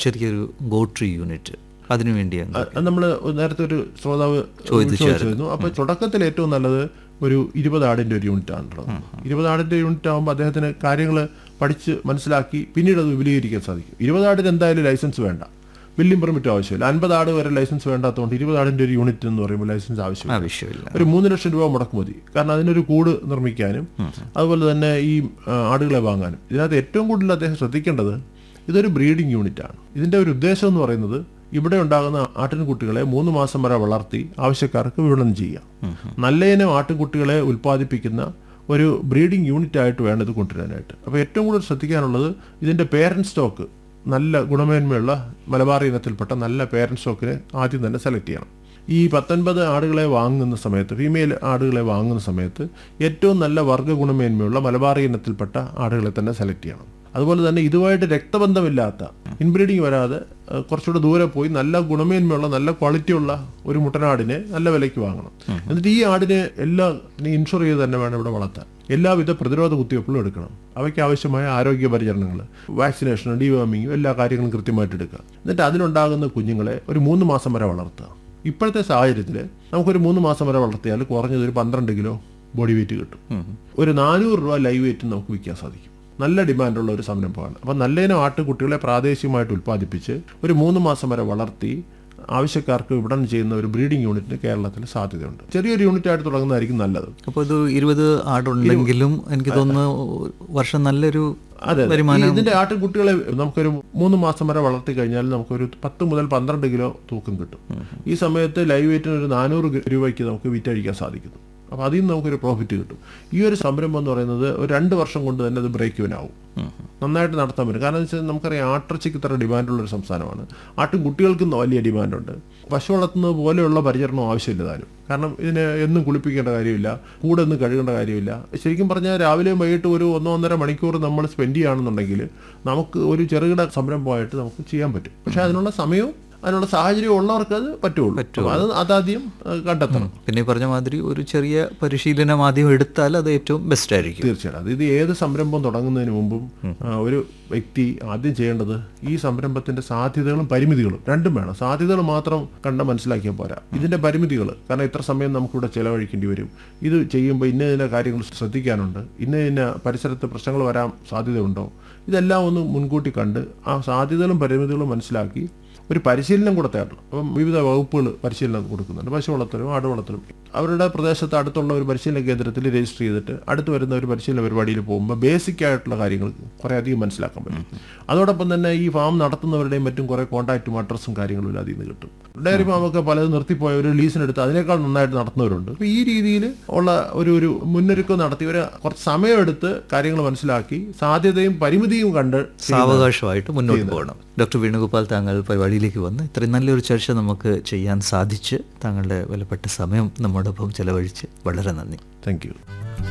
ചെറിയൊരു ഗോട്രി യൂണിറ്റ് അതിനു വേണ്ടിയാണ് നമ്മൾ നേരത്തെ ഒരു ശ്രോതാവ് ചോദിച്ചിരുന്നു അപ്പൊ തുടക്കത്തിൽ ഏറ്റവും നല്ലത് ഒരു ഇരുപത് ആടിന്റെ ഒരു യൂണിറ്റ് ആണുള്ളത് ഇരുപത് ആടിന്റെ യൂണിറ്റ് ആകുമ്പോൾ അദ്ദേഹത്തിന് കാര്യങ്ങൾ പഠിച്ച് മനസ്സിലാക്കി പിന്നീട് അത് വിപുലീകരിക്കാൻ സാധിക്കും ഇരുപത് ആടിന് എന്തായാലും ലൈസൻസ് വേണ്ട ബില്ലിംഗ് പെർമിറ്റ് ആവശ്യമില്ല അൻപത് ആട് വരെ ലൈസൻസ് വേണ്ടാത്തതുകൊണ്ട് ഇരുപത് ആടിന്റെ ഒരു യൂണിറ്റ് എന്ന് പറയുമ്പോൾ ലൈസൻസ് ആവശ്യമില്ല ആവശ്യമില്ല ഒരു മൂന്ന് ലക്ഷം രൂപ മുടക്ക് മതി കാരണം അതിനൊരു കൂട് നിർമ്മിക്കാനും അതുപോലെ തന്നെ ഈ ആ, ആടുകളെ വാങ്ങാനും ഇതിനകത്ത് ഏറ്റവും കൂടുതൽ അദ്ദേഹം ശ്രദ്ധിക്കേണ്ടത് ഇതൊരു ബ്രീഡിംഗ് യൂണിറ്റ് ആണ് ഇതിന്റെ ഒരു ഉദ്ദേശം എന്ന് പറയുന്നത് ഇവിടെ ഉണ്ടാകുന്ന ആട്ടിൻകുട്ടികളെ മൂന്ന് മാസം വരെ വളർത്തി ആവശ്യക്കാർക്ക് വിപണനം ചെയ്യാം നല്ല ഇനം ആട്ടിൻകുട്ടികളെ ഉൽപ്പാദിപ്പിക്കുന്ന ഒരു ബ്രീഡിംഗ് യൂണിറ്റ് ആയിട്ട് വേണം ഇത് കൊണ്ടുവരാനായിട്ട് അപ്പോൾ ഏറ്റവും കൂടുതൽ ശ്രദ്ധിക്കാനുള്ളത് ഇതിന്റെ പേരന്റ് സ്റ്റോക്ക് നല്ല ഗുണമേന്മയുള്ള മലബാർ ഇനത്തിൽപ്പെട്ട നല്ല പേരന്റ് സ്റ്റോക്കിനെ ആദ്യം തന്നെ സെലക്ട് ചെയ്യണം ഈ പത്തൊൻപത് ആടുകളെ വാങ്ങുന്ന സമയത്ത് ഫീമെയിൽ ആടുകളെ വാങ്ങുന്ന സമയത്ത് ഏറ്റവും നല്ല വർഗ്ഗ ഗുണമേന്മയുള്ള മലബാറി ഇനത്തിൽപ്പെട്ട ആടുകളെ തന്നെ സെലക്ട് ചെയ്യണം അതുപോലെ തന്നെ ഇതുമായിട്ട് രക്തബന്ധമില്ലാത്ത ഇൻബ്രീഡിങ് വരാതെ ഏഹ്, കുറച്ചുകൂടെ ദൂരെ പോയി നല്ല ഗുണമേന്മയുള്ള നല്ല ക്വാളിറ്റിയുള്ള ഒരു മുട്ടനാടിനെ നല്ല വിലയ്ക്ക് വാങ്ങണം എന്നിട്ട് ഈ ആടിനെ എല്ലാ ഇൻഷുർ ചെയ്ത് തന്നെ വേണം ഇവിടെ വളർത്താൻ എല്ലാവിധ പ്രതിരോധ കുത്തിവയ്പ്പുകളും എടുക്കണം അവയ്ക്ക് ആവശ്യമായ ആരോഗ്യ പരിചരണങ്ങൾ വാക്സിനേഷനും ഡിവാമിങ്ങും എല്ലാ കാര്യങ്ങളും കൃത്യമായിട്ട് എടുക്കുക എന്നിട്ട് അതിലുണ്ടാകുന്ന കുഞ്ഞുങ്ങളെ ഒരു മൂന്ന് മാസം വരെ വളർത്തുക ഇപ്പോഴത്തെ സാഹചര്യത്തിൽ നമുക്കൊരു മൂന്ന് മാസം വരെ വളർത്തിയാൽ കുറഞ്ഞത് ഒരു പന്ത്രണ്ട് കിലോ ബോഡി വെയിറ്റ് കിട്ടും ഒരു നാനൂറ് രൂപ ലൈവ് വെയിറ്റ് നമുക്ക് വിൽക്കാൻ സാധിക്കും നല്ല ഡിമാൻഡുള്ള ഒരു സംരംഭമാണ് അപ്പം നല്ല ഇനം ആട്ടുകുട്ടികളെ പ്രാദേശികമായിട്ട് ഉൽപ്പാദിപ്പിച്ച് ഒരു മൂന്ന് മാസം വരെ വളർത്തി ആവശ്യക്കാർക്ക് വിപണനം ചെയ്യുന്ന ഒരു ബ്രീഡിംഗ് യൂണിറ്റിന് കേരളത്തിൽ സാധ്യതയുണ്ട് ചെറിയൊരു യൂണിറ്റ് ആയിട്ട് തുടങ്ങുന്നതായിരിക്കും നല്ലത് അപ്പോൾ ഇത് ഇരുപത് ആടുണ്ടെങ്കിലും എനിക്ക് തോന്നുന്നു വർഷം നല്ലൊരു അതെ അതെ. ഈ വരുമാനം ഇതിന്റെ ആട്ടിൻകുട്ടികളെ നമുക്കൊരു മൂന്ന് മാസം വരെ വളർത്തി കഴിഞ്ഞാൽ നമുക്കൊരു പത്ത് മുതൽ പന്ത്രണ്ട് കിലോ തൂക്കം കിട്ടും ഈ സമയത്ത് ലൈവ് വെയിറ്റിന് ഒരു നാനൂറ് രൂപയ്ക്ക് നമുക്ക് വിറ്റഴിക്കാൻ സാധിക്കുന്നു അപ്പോൾ അതിൽ നിന്ന് നമുക്കൊരു പ്രോഫിറ്റ് കിട്ടും ഈ ഒരു സംരംഭം എന്ന് പറയുന്നത് ഒരു രണ്ട് വർഷം കൊണ്ട് തന്നെ അത് ബ്രേക്ക് ഇവനാവും നന്നായിട്ട് നടത്താൻ പറ്റും കാരണം എന്ന് വെച്ചാൽ നമുക്കറിയാം ആട്ടിറച്ചിക്ക് ഇത്ര ഡിമാൻഡുള്ള ഒരു സംസ്ഥാനമാണ് ആട്ടും കുട്ടികൾക്കും വലിയ ഡിമാൻഡുണ്ട് പശു വളർത്തുന്നത് പോലെയുള്ള പരിചരണം ആവശ്യമില്ല താനും കാരണം ഇതിനെ എന്നും കുളിപ്പിക്കേണ്ട കാര്യമില്ല കൂടെ ഒന്നും കഴുകേണ്ട കാര്യമില്ല ശരിക്കും പറഞ്ഞാൽ രാവിലെയും വൈകിട്ട് ഒരു ഒന്നോ ഒന്നര മണിക്കൂർ നമ്മൾ സ്പെൻഡ് ചെയ്യുകയാണെന്നുണ്ടെങ്കിൽ നമുക്ക് ഒരു ചെറുകിട സംരംഭമായിട്ട് നമുക്ക് ചെയ്യാൻ പറ്റും പക്ഷെ അതിനുള്ള സമയവും അതിനുള്ള സാഹചര്യം ഉള്ളവർക്ക് അത് പറ്റുള്ളൂ അപ്പോൾ അത് അതാദ്യം ഏഹ്, കണ്ടെത്തണം പിന്നെ ഈ പറഞ്ഞ മാതിരി ഒരു ചെറിയ പരിശീലനം ആദ്യം എടുത്താൽ അത് ഏറ്റവും ബെസ്റ്റ് ആയിരിക്കും തീർച്ചയായിട്ടും അത് ഇത് ഏത് സംരംഭം തുടങ്ങുന്നതിന് മുമ്പും ആ, ഒരു വ്യക്തി ആദ്യം ചെയ്യേണ്ടത് ഈ സംരംഭത്തിന്റെ സാധ്യതകളും പരിമിതികളും രണ്ടും വേണം സാധ്യതകൾ മാത്രം കണ്ട് മനസ്സിലാക്കിയാൽ പോരാ ഇതിന്റെ പരിമിതികൾ കാരണം ഇത്ര സമയം നമുക്കിവിടെ ചെലവഴിക്കേണ്ടി വരും ഇത് ചെയ്യുമ്പോൾ ഇന്ന ഇന്ന കാര്യങ്ങൾ ശ്രദ്ധിക്കാനുണ്ട് ഇന്ന ഇന്ന പരിസരത്ത് പ്രശ്നങ്ങൾ വരാൻ സാധ്യതയുണ്ടോ ഇതെല്ലാം ഒന്ന് മുൻകൂട്ടി കണ്ട് ആ സാധ്യതകളും പരിമിതികളും മനസ്സിലാക്കി ഒരു പരിശീലനം കൂടെ തേടണം അപ്പം വിവിധ വകുപ്പുകൾ പരിശീലനം കൊടുക്കുന്നുണ്ട് പശു വളർത്തലും ആട് വളർത്തലും അവരുടെ പ്രദേശത്ത് അടുത്തുള്ള ഒരു പരിശീലന കേന്ദ്രത്തിൽ രജിസ്റ്റർ ചെയ്തിട്ട് അടുത്ത് വരുന്ന ഒരു പരിശീലന പരിപാടിയിൽ പോകുമ്പോൾ ബേസിക് ആയിട്ടുള്ള കാര്യങ്ങൾ കുറേ അധികം മനസ്സിലാക്കാൻ പറ്റും അതോടൊപ്പം തന്നെ ഈ ഫാം നടത്തുന്നവരുടെയും മറ്റും കുറേ കോൺടാക്റ്റും അഡ്രസ്സും കാര്യങ്ങളും എല്ലാം അതിൽ നിന്ന് കിട്ടും ഡയറി ഫാമൊക്കെ പലതും നിർത്തിപ്പോയ ഒരു ലീസിനെടുത്ത് അതിനേക്കാൾ നന്നായിട്ട് നടത്തുന്നവരുണ്ട് അപ്പോൾ ഈ രീതിയിൽ ഉള്ള ഒരു ഒരു മുന്നൊരുക്കം നടത്തി ഒരു കുറച്ച് സമയമെടുത്ത് കാര്യങ്ങൾ മനസ്സിലാക്കി സാധ്യതയും പരിമിതിയും കണ്ട് സാവകാശമായിട്ട് മുന്നോട്ട് പോകണം ഡോക്ടർ വേണുഗോപാൽ താങ്കൾ പരിപാടിയിലേക്ക് വന്ന് ഇത്രയും നല്ലൊരു ചർച്ച നമുക്ക് ചെയ്യാൻ സാധിച്ച് താങ്കളുടെ വിലപ്പെട്ട സമയം നമ്മോടൊപ്പം ചെലവഴിച്ച് വളരെ നന്ദി താങ്ക് യു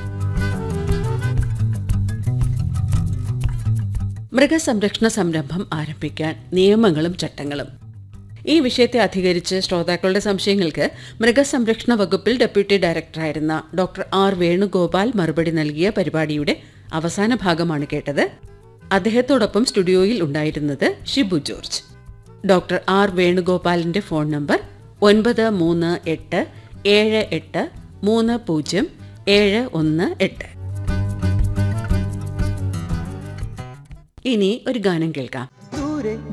മൃഗസംരക്ഷണ സംരംഭം ആരംഭിക്കാൻ നിയമങ്ങളും ചട്ടങ്ങളും ഈ വിഷയത്തെ അധികരിച്ച് ശ്രോതാക്കളുടെ സംശയങ്ങൾക്ക് മൃഗസംരക്ഷണ വകുപ്പിൽ ഡെപ്യൂട്ടി ഡയറക്ടറായിരുന്ന ഡോക്ടർ ആർ വേണുഗോപാൽ മറുപടി നൽകിയ പരിപാടിയുടെ അവസാന ഭാഗമാണ് കേട്ടത് അദ്ദേഹത്തോടൊപ്പം സ്റ്റുഡിയോയിൽ ഉണ്ടായിരുന്നത് ഷിബു ജോർജ് ഡോക്ടർ ആർ വേണുഗോപാലിന്റെ ഫോൺ നമ്പർ ഒൻപത് മൂന്ന് എട്ട് ഏഴ് എട്ട് മൂന്ന് പൂജ്യം ഏഴ് ഒന്ന് എട്ട് ഇനി ഒരു ഗാനം കേൾക്കാം ദൂരെ